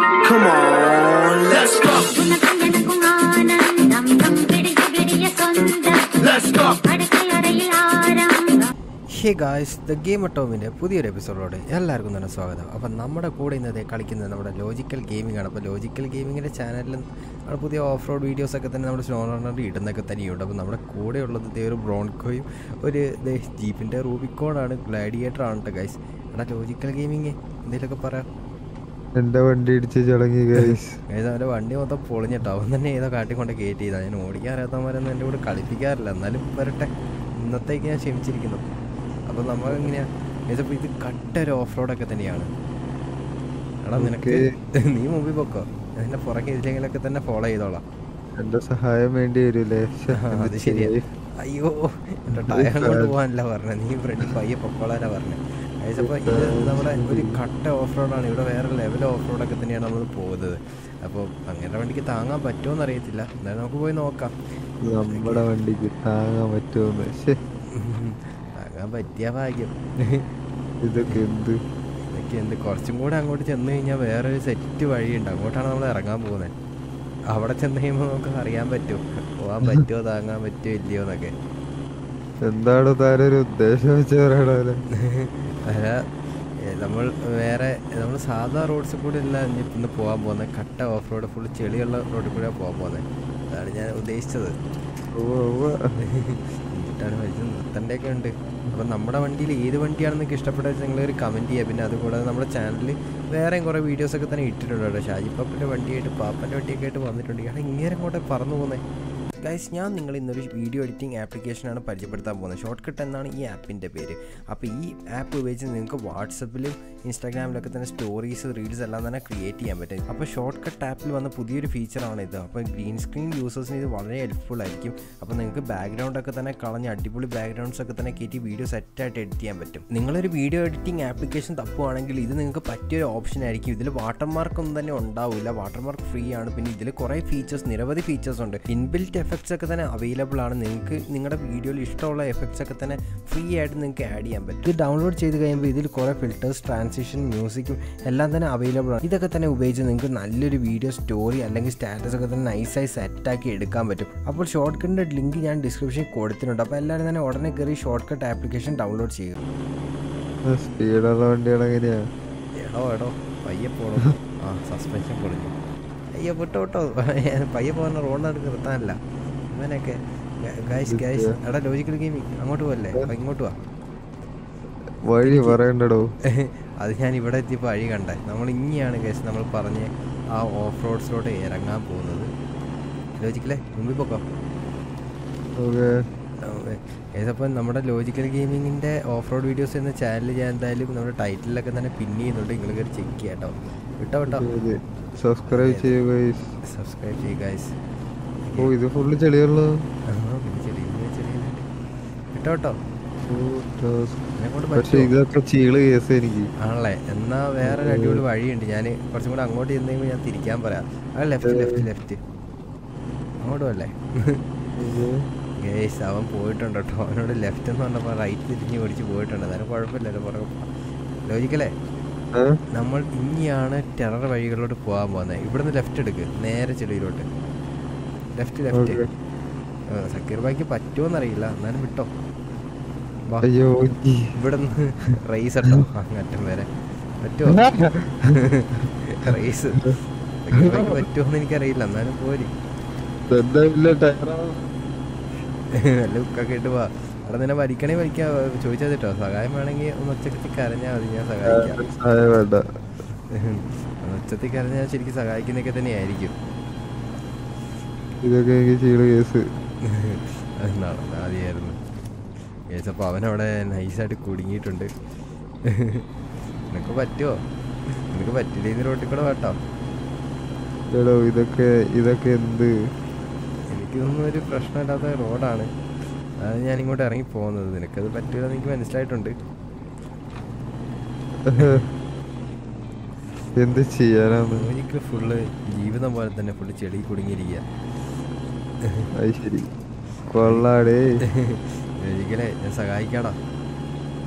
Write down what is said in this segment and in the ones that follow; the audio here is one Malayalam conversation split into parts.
Come on, let's go. உனக்கும் எனக்கும் ஆனந்தம் நம் விடிய விடிய சொந்தம் Let's go. படுக்கை அறையில் ஆரம்பம் ഹേ ഗായ്സ് ദ ഗെയിം ടോമിൻ്റെ പുതിയൊരു എപ്പിസോഡിലോട് എല്ലാവർക്കും തന്നെ സ്വാഗതം അപ്പം നമ്മുടെ കൂടെ ഇന്നത്തെ കളിക്കുന്നത് നമ്മുടെ ലോജിക്കൽ ഗെയിമിംഗ് ആണ് അപ്പോൾ ലോജിക്കൽ ഗെയിമിങ്ങിൻ്റെ ചാനലിൽ നമ്മുടെ പുതിയ ഓഫ് റോഡ് വീഡിയോസൊക്കെ തന്നെ നമ്മുടെ സ്നോ റണ്ണറിൽ ഇടുന്നൊക്കെ തന്നെയുണ്ട് അപ്പോൾ നമ്മുടെ കൂടെ ഉള്ളത് ഇതേ ഒരു ബ്രോൺകോയും ഒരു ദേ ജീപ്പിൻ്റെ റൂബിക്കോണാണ് ഗ്ലാഡിയേറ്റർ ആണ് കേട്ടോ ഗൈസ് എടാ ലോജിക്കൽ ഗെയിമിങ് എന്തെങ്കിലുമൊക്കെ പറയാം എന്റെ വണ്ടി ഇടിച്ച് ചടങ്ങി ഗൈസ് ഗൈസ് അവൻ്റെ വണ്ടി മൊത്തം പൊളിഞ്ഞിട്ടോ അവൻ തന്നെ ഏതോ കാട്ടിക്കൊണ്ട് കയറ്റി ചെയ്താൽ ഞാൻ ഓടിക്കാൻ അറിയാത്തവന്മാരൊന്നും എൻ്റെ കൂടെ കളിപ്പിക്കാറില്ല എന്നാലും വരട്ടെ ഇന്നത്തേക്ക് ഞാൻ ക്ഷമിച്ചിരിക്കുന്നു അപ്പോൾ നമ്മൾ എങ്ങനെയാണ് ഗൈസ് അപ്പോൾ ഇത് കട്ട ഒരു ഓഫ് റോഡൊക്കെ തന്നെയാണ് എടാ നിനക്ക് നീ മുമ്പിൽ പൊക്കോ ഞാൻ നിന്നെ പുറകെ ഇതിലെങ്കിലൊക്കെ തന്നെ ഫോളോ ചെയ്തോളാം എന്റെ സഹായം വേണ്ടി വരൂലേ ശ്ശെ, ആ, എന്ത് അത് ശരിയാ ചെയ്യും? അയ്യോ എൻ്റെ ടയർ കൊണ്ട് പോകാനല്ല പറഞ്ഞത് നീ ഫ്രണ്ട് പയ്യെ പൊക്കോളാനാ പറഞ്ഞത് ഗൈസ് അപ്പോൾ ഇത് നമ്മുടെ ഒരു കട്ട ഓഫ് റോഡാണ് ഇവിടെ വേറെ ലെവൽ ഓഫ് റോഡൊക്കെ തന്നെയാണ് നമ്മൾ പോകുന്നത് അപ്പോൾ അങ്ങനെ വണ്ടിക്ക് താങ്ങാൻ പറ്റുമോ അറിയത്തില്ല എന്തായാലും നമുക്ക് പോയി നോക്കാം നമ്മുടെ വണ്ടിക്ക് താങ്ങാൻ പറ്റുമെന്ന് ശ്ശെ, താങ്ങാൻ പറ്റിയ ഭാഗ്യം ഇതൊക്കെ എന്ത് ഇതൊക്കെ എന്ത് കുറച്ചും കൂടെ അങ്ങോട്ട് ചെന്ന് കഴിഞ്ഞാൽ വേറൊരു സെറ്റ് വഴിയുണ്ട് അങ്ങോട്ടാണ് നമ്മൾ ഇറങ്ങാൻ പോകുന്നത് അവിടെ ചെന്ന് കഴിയുമ്പോൾ നമുക്ക് അറിയാൻ പറ്റും പോകാൻ പറ്റുമോ താങ്ങാൻ പറ്റുമോ ഇല്ലയോ എന്നൊക്കെ എന്താണോ താരൊരു ഉദ്ദേശം വെച്ച് പറയണല്ലേ അല്ല ഏ, നമ്മൾ വേറെ നമ്മൾ സാധാ റോഡ്സിൽ കൂടെ അല്ല ഇനി ഇന്ന് പോകാൻ പോകുന്നത് കട്ട ഓഫ് റോഡ് ഫുൾ ചെളിയുള്ള റോഡിൽ കൂടെ പോകാൻ പോകുന്നത് അതാണ് ഞാൻ ഉദ്ദേശിച്ചത് എന്നിട്ടാണ് വലിച്ച് നിർത്തേണ്ടതൊക്കെ ഉണ്ട് അപ്പം നമ്മുടെ വണ്ടിയിൽ ഏത് വണ്ടിയാണെന്നൊക്കെ ഇഷ്ടപ്പെട്ടത് നിങ്ങൾ ഒരു കമൻറ്റ് ചെയ്യുക പിന്നെ അതുകൂടാതെ നമ്മുടെ ചാനലിൽ വേറെയും കുറേ വീഡിയോസൊക്കെ തന്നെ ഇട്ടിട്ടുണ്ട് കേട്ടോ ഷാജി പാപ്പൻ്റെ വണ്ടിയായിട്ട് പാപ്പൻ്റെ വണ്ടിയൊക്കെ ആയിട്ട് വന്നിട്ടുണ്ട് കാരണം ഇങ്ങനെ അങ്ങോട്ട് പറന്നു പോകുന്നത് ഗൈസ് ഞാൻ നിങ്ങൾ ഇന്നൊരു വീഡിയോ എഡിറ്റിംഗ് ആപ്ലിക്കേഷനാണ് പരിചയപ്പെടുത്താൻ പോകുന്നത് ഷോർട്ട് കട്ട് എന്നാണ് ഈ ആപ്പിൻ്റെ പേര് അപ്പോൾ ഈ ആപ്പ് ഉപയോഗിച്ച് നിങ്ങൾക്ക് വാട്സപ്പിലും ഇൻസ്റ്റാഗ്രാമിലൊക്കെ തന്നെ സ്റ്റോറീസ് റീൽസ് എല്ലാം തന്നെ ക്രിയേറ്റ് ചെയ്യാൻ പറ്റും അപ്പോൾ ഷോർട്ട് കട്ട് ആപ്പിൽ വന്ന പുതിയൊരു ഫീച്ചറാണ് ഇത് അപ്പോൾ ഗ്രീൻ സ്ക്രീൻ യൂസേഴ്സിന് ഇത് വളരെ ഹെൽപ്ഫുൾ ആയിരിക്കും അപ്പോൾ നിങ്ങൾക്ക് ബാക്ക്ഗ്രൗണ്ടൊക്കെ തന്നെ കളഞ്ഞ് അടിപൊളി ബാക്ക്ഗ്രൗണ്ട്സ് ഒക്കെ തന്നെ കയറ്റി വീഡിയോ സെറ്റായിട്ട് എഡിറ്റ് ചെയ്യാൻ പറ്റും നിങ്ങളൊരു വീഡിയോ എഡിറ്റിംഗ് ആപ്ലിക്കേഷൻ തപ്പുവാണെങ്കിൽ ഇത് നിങ്ങൾക്ക് പറ്റിയൊരു ഓപ്ഷൻ ആയിരിക്കും ഇതിൽ വാട്ടർമാർക്ക് ഒന്നും തന്നെ ഉണ്ടാവില്ല വാട്ടർമാർക്ക് ഫ്രീ ആണ് പിന്നെ ഇതിൽ കുറേ ഫീച്ചേഴ്സ് നിരവധി ഫീച്ചേഴ്സ് ഉണ്ട് ഇൻബിൽറ്റ് എഫക്ട്സ് ഒക്കെ തന്നെ അവൈലബിൾ ആണ് നിങ്ങൾക്ക് നിങ്ങളുടെ വീഡിയോയിൽ ഇഷ്ടമുള്ള എഫക്ട്സ് ഒക്കെ തന്നെ ഫ്രീ ആയിട്ട് നിങ്ങൾക്ക് ആഡ് ചെയ്യാൻ പറ്റും ഇത് ഡൗൺലോഡ് ചെയ്ത് കഴിയുമ്പോൾ ഇതിൽ കുറേ ഫിൽറ്റേഴ്സ് ട്രാൻസിഷൻ മ്യൂസിക്കും എല്ലാം തന്നെ അവൈലബിൾ ആണ് ഇതൊക്കെ തന്നെ ഉപയോഗിച്ച് നിങ്ങൾക്ക് നല്ലൊരു വീഡിയോ സ്റ്റോറി അല്ലെങ്കിൽ സ്റ്റാറ്റസ് ഒക്കെ തന്നെ നൈസായി സെറ്റാക്കി എടുക്കാൻ പറ്റും അപ്പോൾ ഷോർട്ട് കട്ടിൻ്റെ ലിങ്ക് ഞാൻ ഡിസ്ക്രിപ്ഷനിൽ കൊടുത്തിട്ടുണ്ട് അപ്പോൾ എല്ലാവരും തന്നെ ഉടനെ കയറി ഷോർട്ട് കട്ട് ആപ്ലിക്കേഷൻ ഡൗൺലോഡ് ചെയ്യുക സ്പീഡുള്ള വണ്ടിയാണ് എങ്ങനെയാ എടോ എടോ പയ്യെ പോണോ ആ സസ്പെൻഷൻ പൊളിഞ്ഞു അയ്യോ വിട്ടോ വിട്ടോ പയ്യെ പോകുന്ന റോഡ് നടുക്ക് നിർത്താനല്ല ഇവനൊക്കെ ഗൈസ് ഗൈസ് എടാ ലോജിക്കൽ ഗെയിമിങ് അങ്ങോട്ട് പോകല്ലേ അപ്പൊ ഇങ്ങോട്ട് വാ വഴി പറയണ്ടടോ അത് ഞാൻ ഇവിടെ എത്തിയപ്പോൾ വഴി കണ്ടേ നമ്മൾ ഇനിയാണ് ഗൈസ് നമ്മൾ പറഞ്ഞ് ആ ഓഫ് റോഡ്സിലോട്ട് ഇറങ്ങാൻ പോകുന്നത് ലോജിക്കലേ മുമ്പിൽ പോക്കോ ഓക്കെ ഗൈസ് അപ്പം നമ്മുടെ ലോജിക്കൽ ഗെയിമിങ്ങിൻ്റെ ഓഫ് റോഡ് വീഡിയോസ് എന്ന ചാനൽ ഞാൻ എന്തായാലും നമ്മുടെ ടൈറ്റിലൊക്കെ തന്നെ പിൻ ചെയ്യുന്നുണ്ട് നിങ്ങൾ കയറി ചെക്ക് ചെയ്യാം കേട്ടോ വിട്ടോ വിട്ടോ സബ്സ്ക്രൈബ് ചെയ്യൂ ഗൈസ് സബ്സ്ക്രൈബ് ചെയ്യുക ഗൈസ് ഓ ഇത് ഫുള്ള് ചെളിയുള്ളൂ കേട്ടോ കേട്ടോ എന്നെക്കൊണ്ട് പക്ഷെ പറ്റുമോ ഇതൊക്കെ ചീള് കേസ് എനിക്ക് ആണല്ലേ എന്നാ വേറെ ഒരു അടിപൊളി വഴിയുണ്ട് ഞാൻ കുറച്ചും കൂടെ അങ്ങോട്ട് ചെന്ന് കഴിയുമ്പോൾ ഞാൻ തിരിക്കാൻ പറയാം ആ ലെഫ്റ്റ് ലെഫ്റ്റ് ലെഫ്റ്റ് അങ്ങോട്ട് അല്ലേ ഗേസ് അവൻ പോയിട്ടുണ്ട് കേട്ടോ അവനോട് ലെഫ്റ്റ് എന്ന് പറഞ്ഞപ്പോൾ റൈറ്റ് തിരിഞ്ഞ് ഓടിച്ച് പോയിട്ടുണ്ട് അതായത് കുഴപ്പമില്ലല്ലോ പുറകെ ലോജിക്കലേ ആ? നമ്മൾ ഇനിയാണ് ടെറർ വഴികളിലോട്ട് പോകാൻ പോകുന്നത് ഇവിടുന്ന് ലെഫ്റ്റ് എടുക്ക് നേരെ ചെടിയിലോട്ട് ലെഫ്റ്റ് ലെഫ്റ്റ് Okay. സക്കീർ ബായിക്ക് പറ്റുമോന്നറിയില്ല എന്നാലും വിട്ടോ വാ അയ്യോ ഈ. ഇവിടുന്ന് റേസ് ഇട്ടോ അങ്ങറ്റം വരെ പറ്റുമോ റേസ് പറ്റുമോന്ന് എനിക്കറിയില്ല എന്നാലും പോരി എന്തായില്ല ടയറാ നല്ല ഉക്കൊക്കെ ഇട്ട് പോവാ അവിടെ നിന്നെ വലിക്കണേ വലിക്കാ ചോദിച്ചാൽ കേട്ടോ സഹായം വേണമെങ്കിൽ ഒന്ന് ഒച്ചത്തിൽ കരഞ്ഞാൽ മതി ഞാൻ സഹായിക്കാം സഹായം വേണ്ട ഒന്ന് ഒച്ചത്തിൽ കരഞ്ഞാൽ ശരിക്കും സഹായിക്കുന്നൊക്കെ തന്നെയായിരിക്കും ഇതൊക്കെ എനിക്ക് ചീള് കേസ് എന്നാണ് ആദ്യമായിരുന്നു കേസപ്പോൾ അവനവിടെ നൈസായിട്ട് കുടുങ്ങിയിട്ടുണ്ട് നിനക്ക് പറ്റുമോ നിനക്ക് പറ്റില്ലെങ്കിൽ റോട്ടിൽ കൂടെ വേട്ടോ എടോ ഇതൊക്കെ ഇതൊക്കെ എന്ത് എനിക്കൊന്നും ഒരു പ്രശ്നമില്ലാത്ത റോഡാണ് അതാണ് ഞാൻ ഇങ്ങോട്ട് ഇറങ്ങി പോകുന്നത് നിനക്കത് പറ്റില്ലെന്ന് എനിക്ക് മനസ്സിലായിട്ടുണ്ട് എന്ത് ചെയ്യാനാന്ന് എനിക്ക് ഫുള്ള് ജീവിതം പോലെ തന്നെ ഫുള്ള് ചെളി കുടുങ്ങിയിരിക്കുക അത് ശരി കൊള്ളാടേ ഒരിക്കലേ ഞാൻ സഹായിക്കാടാ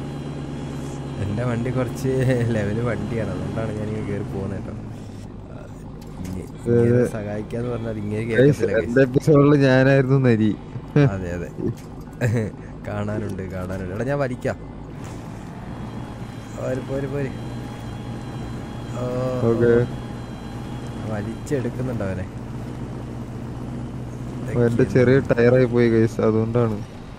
എൻ്റെ വണ്ടി കുറച്ച് ലെവല് വണ്ടിയാണ് അതുകൊണ്ടാണ് ഞാൻ ഇങ്ങനെ കയറി പോകുന്നത് കേട്ടോ ഇങ്ങ- ഇങ്ങനെ സഹായിക്കാന്ന് പറഞ്ഞാൽ ഇങ്ങനെ Guys, കേൾക്കത്തില്ല guys. എന്റെ എപ്പിസോഡിൽ ഞാനായിരുന്നു നരി അതെ അതെ കാണാനുണ്ട് കാണാനുണ്ട് എടാ ഞാൻ വലിക്കാം പോര് പോര് പോര് ഓ, ഓക്കെ വലിച്ചെടുക്കുന്നുണ്ട് അവനെ എന്റെ ചെറിയ ടയറായി പോയി ഗൈസ് അതുകൊണ്ടാണ്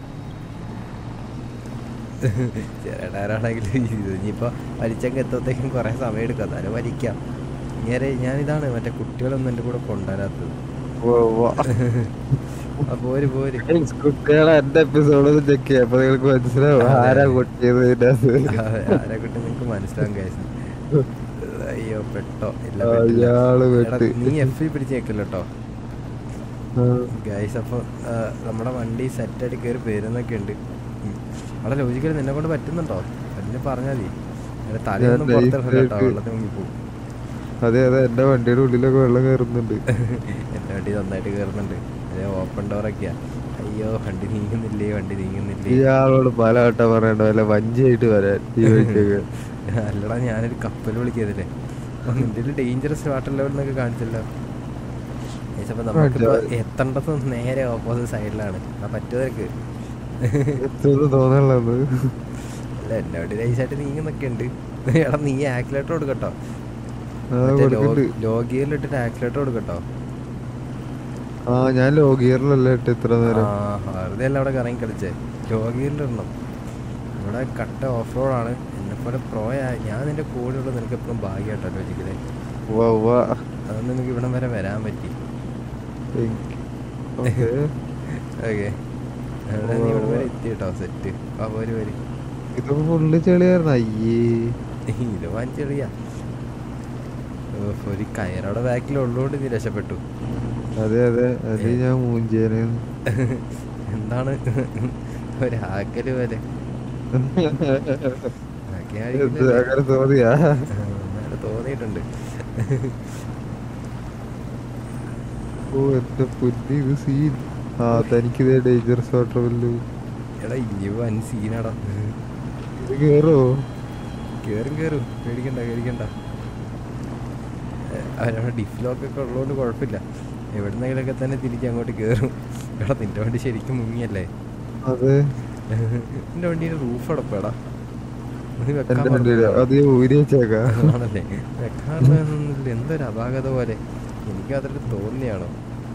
ചെറിയ ടയറാണെങ്കിൽ ഇനിയിപ്പോ വലിച്ചങ്ങ് എത്തുമ്പോഴത്തേക്കും കുറെ സമയം എടുക്കും എന്നാലും വലിക്കാം ഇങ്ങനെ ഞാനിതാണ് മറ്റേ കുട്ടികളൊന്നും എൻ്റെ കൂടെ കൊണ്ടുവരാത്തത് ഉവ്വ് ഉവ്വ്. ആ പോര് പോര് Guys, കുട്ടികളെ എന്റെ എപ്പിസോഡ് ചെക്ക് ചെയ്യാം അപ്പൊ നിങ്ങൾക്ക് മനസ്സിലാവും അതെ. ആരാ കൊട്ടിയത് ഇതിന്റെ അകത്ത്. ആരെ കുട്ടി നിങ്ങൾക്ക് മനസ്സിലാവും കേസ് അയ്യോ പെട്ടോ ഇല്ല പെട്ടില്ല. അയാള് എടാ, വെട്ട് നീ എഫ് പിടിച്ച് കേൾക്കില്ല കേട്ടോ ആ. ഗൈസ് അപ്പോൾ നമ്മുടെ വണ്ടി സെറ്റായിട്ട് കയറി വരുന്നൊക്കെ ഉണ്ട് ഉം. അവിടെ ലോജിക്കലി നിന്നെ കൊണ്ട് പറ്റുന്നുണ്ടോ അതിന് പറഞ്ഞാൽ മതി എന്റെ തലയൊന്നും ഞാൻ പുറത്തിറങ്ങി കേട്ടോ nice വെള്ളത്തിൽ മുങ്ങിപ്പോവും അതെ അതെ എന്റെ വണ്ടിയുടെ ഉള്ളിലൊക്കെ വെള്ളം കയറുന്നുണ്ട് എൻ്റെ വണ്ടി നന്നായിട്ട് കയറുന്നുണ്ട് അതേ ഓപ്പൺ ഡോറൊക്കെയാ അയ്യോ വണ്ടി നീങ്ങുന്നില്ലേ വണ്ടി നീങ്ങുന്നില്ലേ ഇയാളോട് പല വട്ടം പറയണ്ട വല്ല വഞ്ചിയായിട്ട് വരാൻ ഈ വഴിക്കൊക്കെ അല്ലടാ ഞാനൊരു കപ്പൽ വിളിക്കിയതല്ലേ നിന്റെ ഡേഞ്ചറസ് വാട്ടർ ലെവൽ എന്നൊക്കെ കാണിച്ചല്ലോ ഗൈസ്, അപ്പൊ നമുക്കിപ്പോ എത്തേണ്ടത് നേരെ ഓപ്പോസിറ്റ് സൈഡിലാണ് ആ പറ്റുമോ നിനക്ക് എത്തുമെന്ന് തോന്നണല്ലോ അല്ല എൻ്റെ വണ്ടി നൈസായിട്ട് നീങ്ങുന്നൊക്കെ ഉണ്ട് എടാ നീ ആക്സിലേറ്റർ കൊടുക്കട്ടോ ആ മറ്റേ ലോ കൊടുക്കണ്ട് ലോ ഗിയറിലിട്ടിട്ട് ആക്സിലേറ്റർ കൊടുക്കട്ടോ ആ ഞാൻ ലോ ഗിയറിലല്ലേ ഇട്ട് ഇത്ര ആ നേരം വെറുതെ അല്ല അവിടെ കറങ്ങി കളിച്ചേ ലോ ഗിയറിലിടണം ഇവിടെ കട്ട ഓഫ് റോഡാണ് എന്നെപ്പോലെ പ്രോ ഞാൻ നിന്റെ കൂടെയുള്ള നിനക്ക് എപ്പോഴും ഭാഗ്യമായിട്ടോ ലോജിക്കലേ ഉവ്വ ഉവ്വ. അതുകൊണ്ട് നിനക്ക് ഇവിടം വരെ വരാൻ പറ്റി എനിക്ക് ഓക്കേ. ഓക്കെ നീ ഇവിടെ വരെ എത്തി കേട്ടോ സെറ്റ് ആ പോര് പോര് ഇത് ഫുള്ള് ചെളിയായിരുന്നു അയ്യേ ഇത് വാങ്ങിച്ചെറിയ ഒരു കയറവിടെ ബാക്കിൽ ഉള്ളതുകൊണ്ട് നീ രക്ഷപ്പെട്ടു അതെ അതെ അത് ഞാൻ മൂഞ്ചേനേന്ന് എന്താണ് ഒരു ആക്കല് പോലെ ആക്കി എന്ത് ആയിരിക്കില്ലല്ലേ? അങ്ങനെ തോന്നിയാ ആ, എന്നാലും തോന്നിയിട്ടുണ്ട് ഓ എന്റെ പുല്ല് ഇത് സീൻ ആ തനിക്കിതേ ഡേഞ്ചറസ് വാട്ടർ വല്ലു എടാ ഇനി വൻ സീനാടാ ഇത് കേറോ കേറും കേറും പേടിക്കണ്ട പേടിക്കണ്ട അവരവിടെ ഡിഫ്ലോക്കൊക്കെ ഉള്ളതുകൊണ്ട് കുഴപ്പമില്ല എവിടുന്നെങ്കിലൊക്കെ തന്നെ തിരിച്ച് അങ്ങോട്ട് കേറും എടാ നിന്റെ വണ്ടി ശരിക്കും മുങ്ങിയല്ലേ അതെ നിന്റെ വണ്ടിയുടെ റൂഫ് അടപ്പാടാ നീ വെക്കാൻ എന്റെ മറന്നു വണ്ടിയില് പോയോ? അത് ഞാൻ ഊരി വെച്ചേക്കാം ആണല്ലേ വെക്കാറില്ല എന്തൊരു അപാകത പോലെ എനിക്ക് അതൊരു തോന്നിയാണോ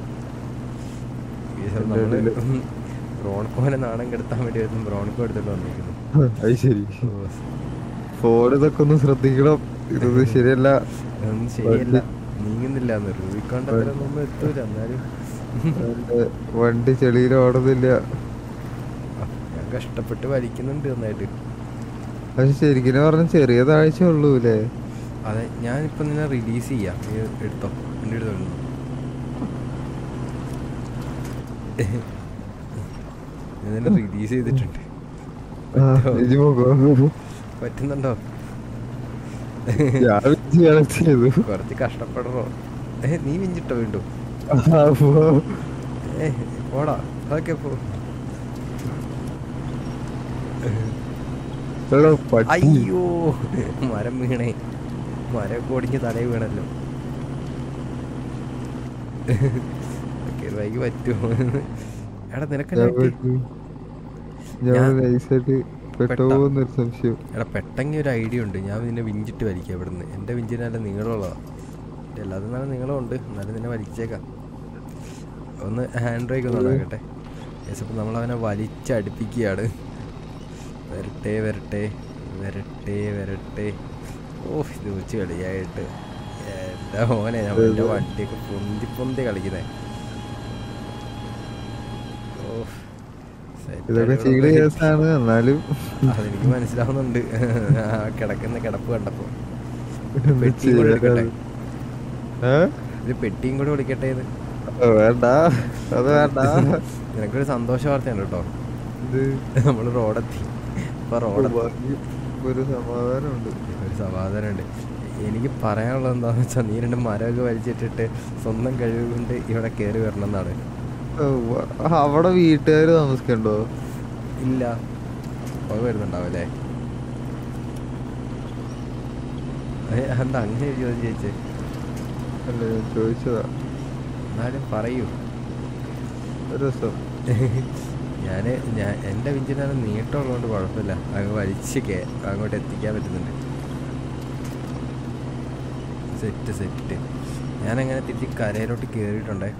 ഈ എന്റെ നമ്മള് വണ്ടിയില്. ബ്രോൺകോനെ നാണം കെടുത്താൻ വേണ്ടി വരുന്നു ബ്രോൺകോ എടുത്തിട്ട് വന്നിരിക്കുന്നു അത് ശരി ഓ, ഫോൺ ഇതൊക്കെ ഒന്ന് ശ്രദ്ധിക്കണം ഇതൊന്നും ശരിയല്ല അതൊന്നും ശരിയല്ല നീങ്ങുന്നില്ല റൂബിക്കോണ്ട് അത്രയൊന്നും എത്തൂല എന്നാലും എന്റെ വണ്ടി ചെളിയിൽ ഓടുന്നില്ല ആ, ഞാൻ കഷ്ടപ്പെട്ട് വലിക്കുന്നുണ്ട് നന്നായിട്ട് പക്ഷെ ശരിക്കും പറഞ്ഞ ചെറിയ താഴ്ച ഉള്ളൂ അല്ലേ അതെ ഞാനിപ്പോ നിന്നെ റിലീസ് ചെയ്യാം നീ എടുത്തോ എൻ്റെ അടുത്ത് ഞാൻ നിന്നെ റിലീസ് ചെയ്തിട്ടുണ്ട് ആ, ഇനി പോകോ പറ്റുന്നുണ്ടോ ഞാൻ വിളിച്ച് കണക്ട് ചെയ്തു കുറച്ച് കഷ്ടപ്പെടണോ ഏ നീ വിഞ്ചിട്ടോ വീണ്ടും അപ്പോ ഏ പോടാ അതൊക്കെ പോ എടോ, പട്ടി അയ്യോ മരം വീണേ മരം പൊടിഞ്ഞ് തലയിൽ വീണല്ലോ ഓക്കെ വൈകി പറ്റുമോ എടാ നിനക്ക് ഞാൻ എന്നാ പറ്റി? പെട്ടു. ഞാൻ ഞാൻ- നൈസായിട്ട് പെട്ടാ. പെട്ടോന്നൊരു സംശയം എടാ പെട്ടെന്ന് ഒരു ഐഡിയ ഉണ്ട് ഞാൻ നിന്നെ വിഞ്ചിട്ട് വലിക്കാം ഇവിടുന്ന് എൻ്റെ വിഞ്ചിന് നല്ല നീളമുള്ളതാ എല്ലാതും നല്ല നീളമുണ്ട് എന്നാലും നിന്നെ വലിച്ചേക്കാം ഒന്ന് ഹാൻഡ് ബ്രേക്ക് ഒന്ന് ഉണ്ടാക്കട്ടെ യെസ് അപ്പം നമ്മളവനെ വലിച്ചടുപ്പിക്കുകയാണ് വരട്ടെ വരട്ടെ വരട്ടെ വരട്ടെ ഓ ഇത് വെച്ച് കളിയായിട്ട് എൻ്റെ മോനെ ഞാൻ എൻ്റെ വണ്ടിയൊക്കെ പൊന്തി പൊന്തി കളിക്കുന്നേ ഓ set ഇതൊക്കെ ആയിട്ട് ചീള് ഇവിടെ കേസാണ് എന്നാലും അതെനിക്ക് മനസ്സിലാവുന്നുണ്ട് ആ കിടക്കുന്ന കിടപ്പ് കണ്ടപ്പോ എന്ത് പെട്ടിയും കൂടെ എടുക്കട്ടെ ഏ? ഒരു പെട്ടിയും കൂടെ വിളിക്കട്ടെ ഇത് അത് വേണ്ട അത് വേണ്ട നിനക്കൊരു സന്തോഷ വാർത്തയുണ്ട് കേട്ടോ ഇത് നമ്മൾ റോഡെത്തി ഇപ്പൊ റോഡെത്തി ഭാഗ്യം. ഒരു സമാധാനമുണ്ട് ഒരു സമാധാനമുണ്ട് എനിക്ക് പറയാനുള്ളത് എന്താണെന്ന് വെച്ചാൽ നീ രണ്ട് മരമൊക്കെ വലിച്ചിട്ടിട്ട് സ്വന്തം കഴിവ് കൊണ്ട് ഇവിടെ കയറി വരണം എന്നാണ് ഉവ്വ. അവിടെ വീട്ടുകാര് താമസിക്കണ്ടോ ഇല്ല പുക വരുന്നുണ്ടാവല്ലേ എന്താ അങ്ങനെ ചോദിച്ചു ചേച്ചി അല്ല ഞാൻ ചോദിച്ചതാ എന്നാലും പറയൂ ഒരു രസം ഞാൻ ഞാൻ എൻ്റെ വിഞ്ചിനാണ് നീട്ടമുള്ളതുകൊണ്ട് കുഴപ്പമില്ല അങ്ങ് വലിച്ച് കേ അങ്ങോട്ട് എത്തിക്കാൻ പറ്റുന്നുണ്ട് സെറ്റ് സെറ്റ് ഞാനങ്ങനെ തിരിച്ച് കരയിലോട്ട് കയറിയിട്ടുണ്ടേ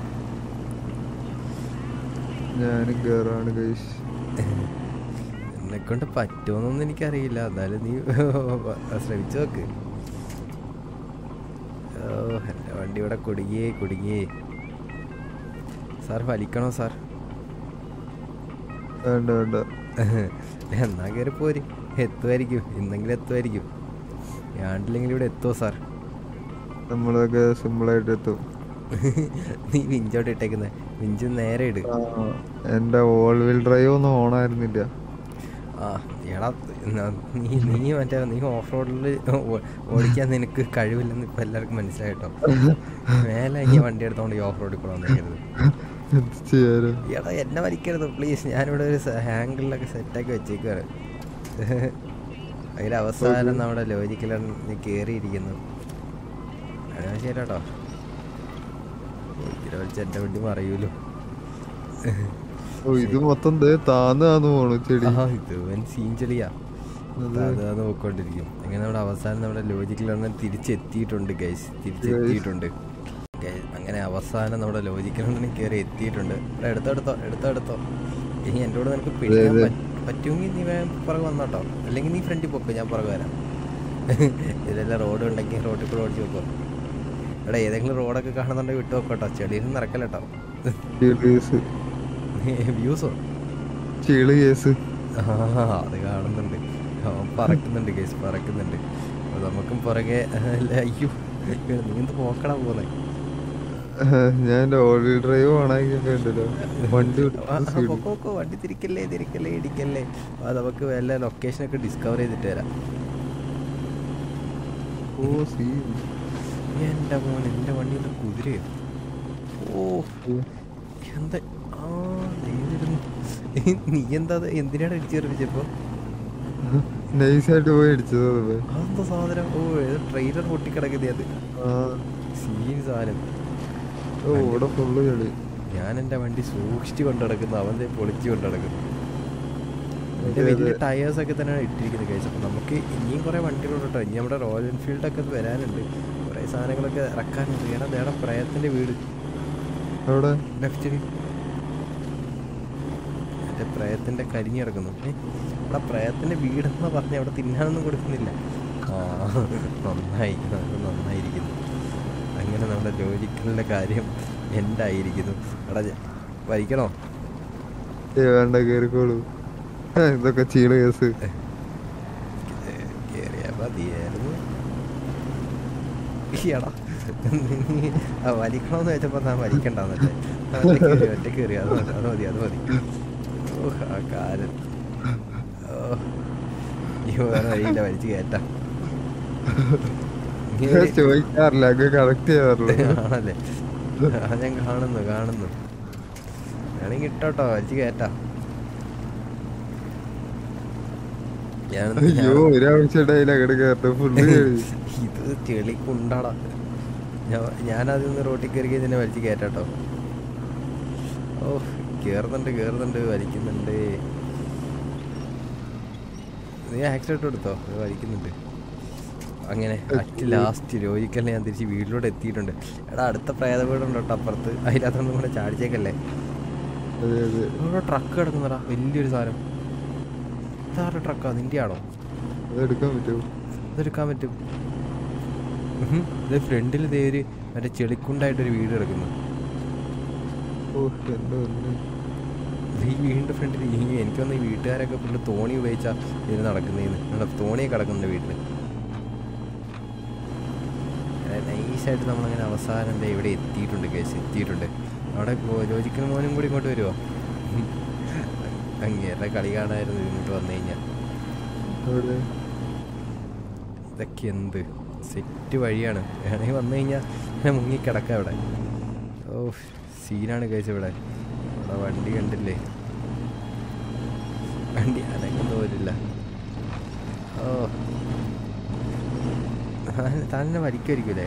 ഞാനും കേറാണ് കൈസ് എന്നെ കൊണ്ട് പറ്റുമെന്നൊന്നും എനിക്കറിയില്ല എന്നാലും നീ ശ്രമിച്ചു നോക്ക് ഓ എൻ്റെ വണ്ടി ഇവിടെ കുടുങ്ങിയേ കുടുങ്ങിയേ സാർ വലിക്കണോ സാർ വേണ്ട വേണ്ട എന്നാ കയറി പോര് എത്തുമായിരിക്കും ഇന്നെങ്കിലും എത്തുമായിരിക്കും ഞാണ്ടില്ലെങ്കിൽ ഇവിടെ എത്തുമോ സാർ നമ്മളൊക്കെ സിമ്പിളായിട്ട് എത്തും നീ വിഞ്ചോട്ട് ഇട്ടേക്കുന്നത് വിഞ്ച് നേരെ ഇട് ആ, എന്റെ ഓൾ വീൽ ഡ്രൈവ് ഒന്നും ഓൺ ആയിരുന്നില്ല ആ എടാ ന- നീ നീ മറ്റേ നീ ഓഫ് റോഡിൽ ഓടിക്കാൻ നിനക്ക് കഴിവില്ലെന്ന് ഇപ്പം എല്ലാവർക്കും മനസ്സിലായിട്ടോ മേലെ ഇനി വണ്ടി എടുത്തോണ്ട് ഈ ഓഫ് റോഡിൽ കൂടെ വന്നേക്കരുത് എന്ത് ചെയ്യാനോ എടാ എന്നെ വലിക്കരുത് പ്ലീസ് ഞാനിവിടെ ഒരു ഹാങ്കിളിലൊക്കെ സെറ്റാക്കി വെച്ചേക്കാണ് അതിൻ്റെ അവസാനം നമ്മുടെ ലോജിക്കലാണ് നീ കയറിയിരിക്കുന്നു അങ്ങനെ ശരി കേട്ടോ ഇതിനെ വെച്ച് എൻ്റെ വണ്ടി മറിയൂലോ ഓ ഇത് മൊത്തം ദേ താന്ന് താന്ന് പോണു ചെടി ആ ഇത് വൻ സീൻ ചെളിയാ അതെ. അത് നോക്കൊണ്ടിരിക്കും അങ്ങനെ നമ്മുടെ അവസാനം നമ്മുടെ ലോജിക്കലാണ് തിരിച്ചെത്തിയിട്ടുണ്ട് ഗൈസ് തിരിച്ചെത്തിയിട്ടുണ്ട് Guys, അങ്ങനെ അവസാനം നമ്മുടെ ലോജിക്കലാണ് കയറി എത്തിയിട്ടുണ്ട് എടാ, എടുത്തോ എടുത്തോ എടുത്തോ എടുത്തോ ഇനി എൻ്റെ കൂടെ നിനക്ക് പിടിക്കാൻ അതെ. പറ്റ- പറ്റുമെങ്കിൽ നീ വേഗം പുറകെ വന്നോട്ടോ അല്ലെങ്കിൽ നീ ഫ്രണ്ടിൽ പൊക്കോ ഞാൻ പുറകെ വരാം ഇതെല്ലാം റോഡ് ഉണ്ടെങ്കിൽ റോഡിൽ കൂടെ ഓടിച്ച് വെക്കോ എടാ ഏതെങ്കിലും റോഡൊക്കെ കാണുന്നുണ്ടെങ്കിൽ വിട്ടു വെക്കോട്ടോ ചെളിയിൽ നിറക്കല്ലോ ചീള് കേസ് വ്യൂസോ ചീള് കേസ് ആ അത് കാണുന്നുണ്ട് അവൻ പറക്കുന്നുണ്ട് കേസ് പറക്കുന്നുണ്ട് അപ്പൊ നമുക്കും പുറകെ അല്ല, അയ്യോ എടാ, നീ എന്ത് പോക്കടാ പോകുന്നേ ഞാൻ എന്റെ ഓൾ വീൽ ഡ്രൈവ് ഓണാക്കിയൊക്കെ ഉണ്ടല്ലോ വണ്ടി ആ, വിട്ടിട്ട് ആ, speed. പൊക്കോ, പൊക്കോ, വണ്ടി തിരിക്കല്ലേ തിരിക്കല്ലേ ഇടിക്കല്ലേ അത് നമുക്ക് വല്ല ലൊക്കേഷനൊക്കെ ഡിസ്കവർ ചെയ്തിട്ട് വരാം ഓ സീൻ എൻ്റെ മോൻ എൻ്റെ വണ്ടിയുടെ കുതിരയോ ഓ എന്താ ആ ദേ വരുന്നു. നീ എന്താ അത് എന്തിനാണ് ഇടിച്ചു തെറിപ്പിച്ചപ്പോ നൈസായിട്ട് പോയി അടിച്ചത് അത്. അതെന്താ സാധനം ഓ ഏതോ ട്രെയിലർ പൊട്ടിക്കിടക്കുന്നത് അത് ആ സീൻ സാധനം ഓ ഇവിടെ ഫുള്ള് ചെളി ഞാൻ എൻ്റെ വണ്ടി സൂക്ഷിച്ച് കൊണ്ട് നടക്കുന്നു അവൻ ദേ പൊളിച്ച് കൊണ്ട് നടക്കുന്നു എൻ്റെ അതെ, വലിയ അതെ. ടയേഴ്സ് ഒക്കെ തന്നെയാണ് ഇട്ടിരിക്കുന്നത് കഴിച്ചു അപ്പോൾ നമുക്ക് ഇനിയും കുറേ വണ്ടികളുണ്ട് കേട്ടോ ഇനി നമ്മുടെ റോയൽ എൻഫീൽഡ് ഒക്കെ വരാനുണ്ട് കുറേ സാധനങ്ങളൊക്കെ ഇറക്കാനുണ്ട് ഏടാ നേടാ പ്രയത്തിൻ്റെ വീട് അവിടെ ലെഫ്റ്റിൽ എൻ്റെ പ്രയത്തിൻ്റെ കരിഞ്ഞ് കിടക്കുന്നു ഏ അവിടെ പ്രയത്തിൻ്റെ വീടെന്ന് പറഞ്ഞ് അവിടെ തിന്നാനൊന്നും കൊടുക്കുന്നില്ല ആ നന്നായി അത് നന്നായിരിക്കുന്നു അങ്ങനെ നമ്മുടെ ലോജിക്കലിൻ്റെ കാര്യം എന്തായിരിക്കുന്നു എടാ ഞാൻ- വലിക്കണോ ഏ വേണ്ട കേറിക്കോളൂ ആ, ഇതൊക്കെ ചീള് കേസ് കയറിയാ മതിയായിരുന്നു ഈയടാ നീ ആ വലിക്കണമെന്ന് വെച്ചപ്പോൾ ഞാൻ വലിക്കണ്ടെന്നല്ലേ ഒറ്റ കയറി ഒറ്റ കയറി അത് മതി അത് മതി അത് മതി ഓ ആ കാരൻ ഓ ഈ വേറെ വഴിയില്ല വലിച്ച് കയറ്റാം നീ ഞാൻ ഒരു- ചോദിക്കാറില്ല അങ്ങ് കണക്ട് ചെയ്യാറുള്ളൂ ആണല്ലേ ആ ഞാൻ കാണുന്നു കാണുന്നു വേണമെങ്കിൽ ഇട്ടോട്ടോ വലിച്ച് കയറ്റാം ഞാൻ അയ്യോ ഒരാവശ്യമായില്ല അങ്ങോട്ട് കയറട്ടെ ഫുള്ള് ചെളി ഇത് ചെളി കുണ്ടാടാ ഞാൻ ഞാനതിൽ നിന്ന് റോട്ടിൽ കയറി കഴിഞ്ഞാൽ വലിച്ച് കയറ്റാട്ടോ ഓ കയറുന്നുണ്ട് കയറുന്നുണ്ട് വലിക്കുന്നുണ്ട് നീ ആക്സിഡൻറ്റ് എടുത്തോ അത് വലിക്കുന്നുണ്ട് അങ്ങനെ അറ്റ് ലാസ്റ്റ് ലോജിക്കലിനെ ഞാൻ തിരിച്ച് വീട്ടിലോട്ട് എത്തിയിട്ടുണ്ട് എടാ അടുത്ത പ്രേത വീടുണ്ട് കേട്ടോ അപ്പുറത്ത് അതിനകത്തൊന്നും കൂടെ ചാടിച്ചേക്കല്ലേ അതെ അതെ ഇവിടെ ട്രക്ക് കിടക്കുന്നടാ വലിയൊരു സാധനം ഇതാരുടെ ട്രക്കാ നിൻ്റെ ആണോ അത് എടുക്കാൻ പറ്റുമോ ഇതെടുക്കാൻ പറ്റും ഉഹും. ഇത് ഫ്രണ്ടിൽ ഇതേ ഒരു മറ്റേ ചെളിക്കുണ്ടായിട്ടൊരു വീട് കിടക്കുന്നു ഓ എന്റെ ഒന്ന് ഇത് ഈ വീടിൻ്റെ ഫ്രണ്ടിൽ ഈ എനിക്കൊന്ന് ഈ വീട്ടുകാരൊക്കെ ഫുള്ള് തോണി ഉപയോഗിച്ചാ ഇതിന് നടക്കുന്നതിന് നമ്മുടെ തോണിയൊക്കെ കിടക്കുന്നുണ്ട് വീട്ടിൽ നൈസായിട്ട് നമ്മളങ്ങനെ അവസാനം ദേ ഇവിടെ എത്തിയിട്ടുണ്ട് കേസ് എത്തിയിട്ടുണ്ട് അവിടെ ലോജിക്കൽ മോനും കൂടി ഇങ്ങോട്ട് വരുമോ അങ്ങേരുടെ കളി കാണായിരുന്നു ഇങ്ങോട്ട് വന്നു കഴിഞ്ഞാൽ അവിടെ ഇതൊക്കെ എന്ത് സെറ്റ് വഴിയാണ് വേണമെങ്കിൽ വന്നു കഴിഞ്ഞാൽ ഞാൻ മുങ്ങി കിടക്കാം ഇവിടെ ഓ സീനാണ് കഴിച്ച ഇവിടെ ഇവിടെ വണ്ടി കണ്ടില്ലേ വണ്ടി അനങ്ങുന്ന പോലില്ല ഓ തന്നെ വലിക്കുമായിരിക്കൂലേ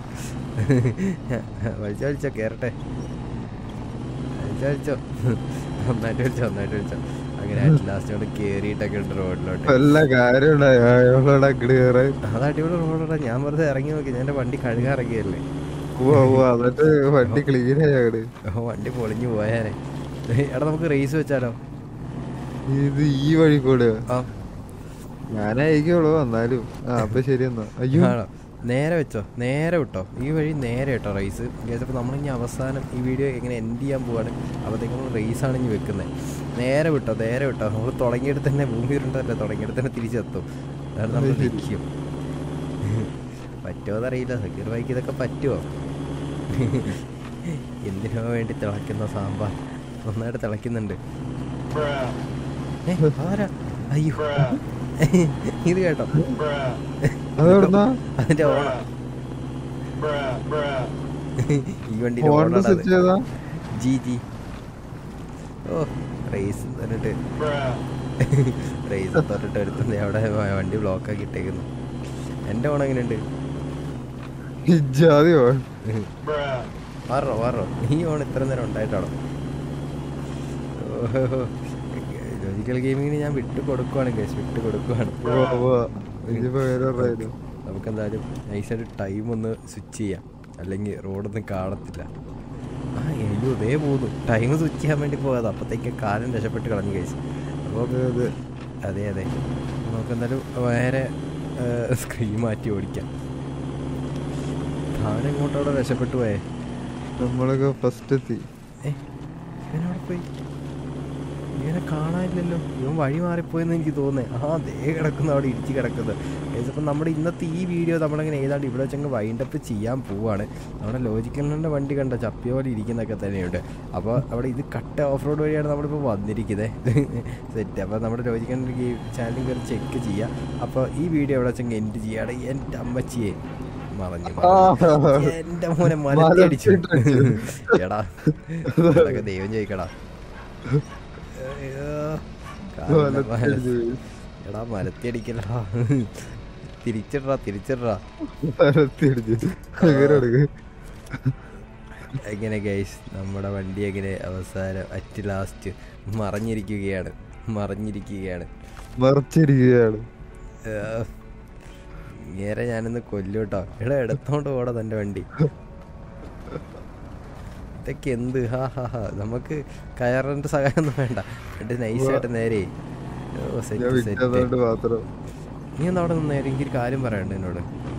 വലിച്ചോ വലിച്ചോ കയറട്ടെ വലിച്ചോ വലിച്ചോ ഒന്നായിട്ട് വലിച്ചോ ഒന്നായിട്ട് വലിച്ചോ അങ്ങനെ ലാസ്റ്റ് കൊണ്ട് കയറിയിട്ടൊക്കെ ഉണ്ട് റോഡിലോട്ട് വല്ല കാര്യം ഉണ്ടായോ അയാളോട് അങ്ങട് കയറാൻ അത് അടിപൊളി റോഡാ ഞാൻ വെറുതെ ഇറങ്ങി നോക്കി ഞാൻ എൻ്റെ വണ്ടി കഴുകാറങ്ങിയല്ലേ പോവാ പോവാ എന്നിട്ട് വണ്ടി ക്ലീൻ ആയി അങ്ങട് ഓ വണ്ടി പൊളിഞ്ഞു പോയാനെ എടാ നമുക്ക് റേസ് വെച്ചാലോ ഇത് ഈ വഴി കൂടെ ആ ഞാനായിരിക്കുള്ളൂ എന്നാലും ആ അപ്പൊ ശരി എന്നാ അയ്യോ ആണോ നേരെ വെച്ചോ നേരെ വിട്ടോ ഈ വഴി നേരെ കേട്ടോ റേസ് അപ്പോൾ നമ്മളിനി അവസാനം ഈ വീഡിയോ എങ്ങനെ എൻഡ് ചെയ്യാൻ പോവാണ് അപ്പോഴത്തേക്കും നമ്മൾ റേസാണ് ഇനി വെക്കുന്നത് നേരെ വിട്ടോ നേരെ വിട്ടോ നമ്മൾ തുടങ്ങിയെടുത്ത് തന്നെ ഭൂമി ഉരുണ്ടല്ലേ തുടങ്ങിയെടുത്ത് തന്നെ തിരിച്ചെത്തും അതാണ് നമ്മൾ അത് ശരി. ലക്ഷ്യം പറ്റുമോ എന്നറിയില്ല സക്കീർ ബൈക്ക് ഇതൊക്കെ പറ്റുമോ എന്തിനോ വേണ്ടി തിളയ്ക്കുന്ന സാമ്പാർ നന്നായിട്ട് തിളയ്ക്കുന്നുണ്ട് ഏ, ആരാ അയ്യോ ഇത് കേട്ടോ അതെവിടുന്നാ അതിന്റെ ഓണം ഈ വണ്ടി ഫോണിന്റെ സ്വിച്ച് ചെയ്താ ജി ജി ഓ റേസ് തന്നിട്ട് റേസ് തൊട്ടിട്ട് എടുത്തുണ്ട് അവിടെ വണ്ടി ബ്ലോക്ക് ആക്കി ഇട്ടേക്കുന്നു എൻ്റെ ഓണം എങ്ങനെയുണ്ട് ഇജ്ജാതി പോവാൻ മാറോ മാറോ ഈ ഓൺ ഇത്ര നേരം ഉണ്ടായിട്ടാണോ ലോജിക്കൽ ഗെയിമിങ്ങിന് ഞാൻ വിട്ട് കൊടുക്കുവാണ് കേസ് വിട്ട് കൊടുക്കുവാണ് പോവാ പോവാ ഇനിയിപ്പോ വേറെ റൈഡ് നമുക്ക് എന്തായാലും നൈസായിട്ട് ടൈം ഒന്ന് സ്വിച്ച് ചെയ്യാം അല്ലെങ്കിൽ റോഡൊന്നും കാണത്തില്ല ആ അയ്യോ ഇതേ പോകുന്നു ടൈം സ്വിച്ച് ചെയ്യാൻ വേണ്ടി പോകാതെ അപ്പോഴത്തേക്ക് കാലം രക്ഷപ്പെട്ട് കളഞ്ഞു കഴിച്ചു അപ്പോൾ അതെ അതെ അതെ അതെ നമുക്ക് എന്തായാലും വേറെ സ്ക്രീൻ മാറ്റി ഓടിക്കാം താൻ എങ്ങോട്ടോടെ രക്ഷപ്പെട്ടു പോയേ നമ്മളൊക്കെ ഫസ്റ്റ് എത്തി ഏ ഇവനവിടെ പോയി ഇവനെ കാണാനില്ലല്ലോ ഇവൻ വഴി മാറിപ്പോയെന്ന് എനിക്ക് തോന്നുന്നേ ആ ദേ കിടക്കുന്നു അവിടെ ഇടിച്ച് കിടക്കുന്നത് അപ്പം നമ്മുടെ ഇന്നത്തെ ഈ വീഡിയോ നമ്മളങ്ങനെ ഏതാണ്ട് ഇവിടെ വെച്ചങ്ങ് വൈൻഡപ്പ് ചെയ്യാൻ പോവാണ് നമ്മുടെ ലോജിക്കലിൻ്റെ വണ്ടി കണ്ട ചപ്പിയ പോലെ ഇരിക്കുന്നൊക്കെ തന്നെയുണ്ട് അപ്പോൾ അവിടെ ഇത് കട്ട ഓഫ് റോഡ് വഴിയാണ് നമ്മളിപ്പോൾ വന്നിരിക്കുന്നത് സെറ്റ് അപ്പോൾ നമ്മുടെ ലോജിക്കലിൻ്റെ ഈ ചാനൽ കയറി ചെക്ക് ചെയ്യുക അപ്പോൾ ഈ വീഡിയോ എവിടെ വെച്ചങ്ങ് എൻഡ് ചെയ്യാടെ എൻ്റെ അമ്മച്ചിയെ മറഞ്ഞു മറഞ്ഞു. എന്റെ മോനെ മലത്തി അടിച്ചു എടാ ഇതൊക്കെ ദൈവം ചോദിക്കടാ അയ്യോ. കാലിന്റെ മല- എടാ മലത്തി അടിക്കലടാ തിരിച്ചിടടാ തിരിച്ചിടടാ അടിച്ചു അങ്ങനെ എടുക്ക് എങ്ങനെ ഗൈസ് നമ്മുടെ വണ്ടി എങ്ങനെ അവസാനം അറ്റ് ലാസ്റ്റ് മറഞ്ഞിരിക്കുകയാണ് മറഞ്ഞിരിക്കുകയാണ് മറിച്ചിരിക്കുകയാണ് ഏഹ്. നേരെ ഞാനിന്ന് കൊല്ലും കേട്ടോ എടാ എടുത്തോണ്ട് പോടാ തൻ്റെ വണ്ടി ഇതൊക്കെ എന്ത് ഹാ ഹാ ഹാ നമുക്ക് കയറിൻ്റെ സഹായം ഒന്നും വേണ്ട എന്നിട്ട് നൈസായിട്ട് നേരെ ഓ ഞാൻ സെറ്റ് സെറ്റ് വിറ്റതുകൊണ്ട് മാത്രം നീ ഒന്ന് അവിടെ നിന്ന് എനിക്കൊരു കാര്യം പറയണ്ട എന്നോട്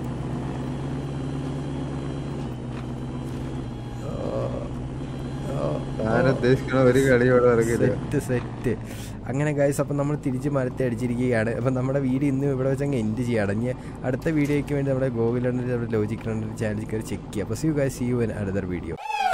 ഞാൻ ഉദ്ദേശിക്കണ ഒരു കളി ഇവിടെ ഇറങ്ങില്ല സെറ്റ് സെറ്റ് അങ്ങനെ ഗൈസ് അപ്പം നമ്മൾ തിരിച്ച് മരത്തെ അടിച്ചിരിക്കുകയാണ് അപ്പം നമ്മുടെ വീഡിയോ ഇന്ന് ഇവിടെ വെച്ച് അങ്ങ് എൻഡ് ചെയ്യാണ് ഇനി അടുത്ത വീഡിയോയ്ക്ക് വേണ്ടി നമ്മുടെ ഗോകുലുണ്ട് നമ്മുടെ ലോജിക്കലുണ്ട് ചാനൽ കയറി ചെക്ക് ചെയ്യുക അപ്പോൾ see you guys see you in another video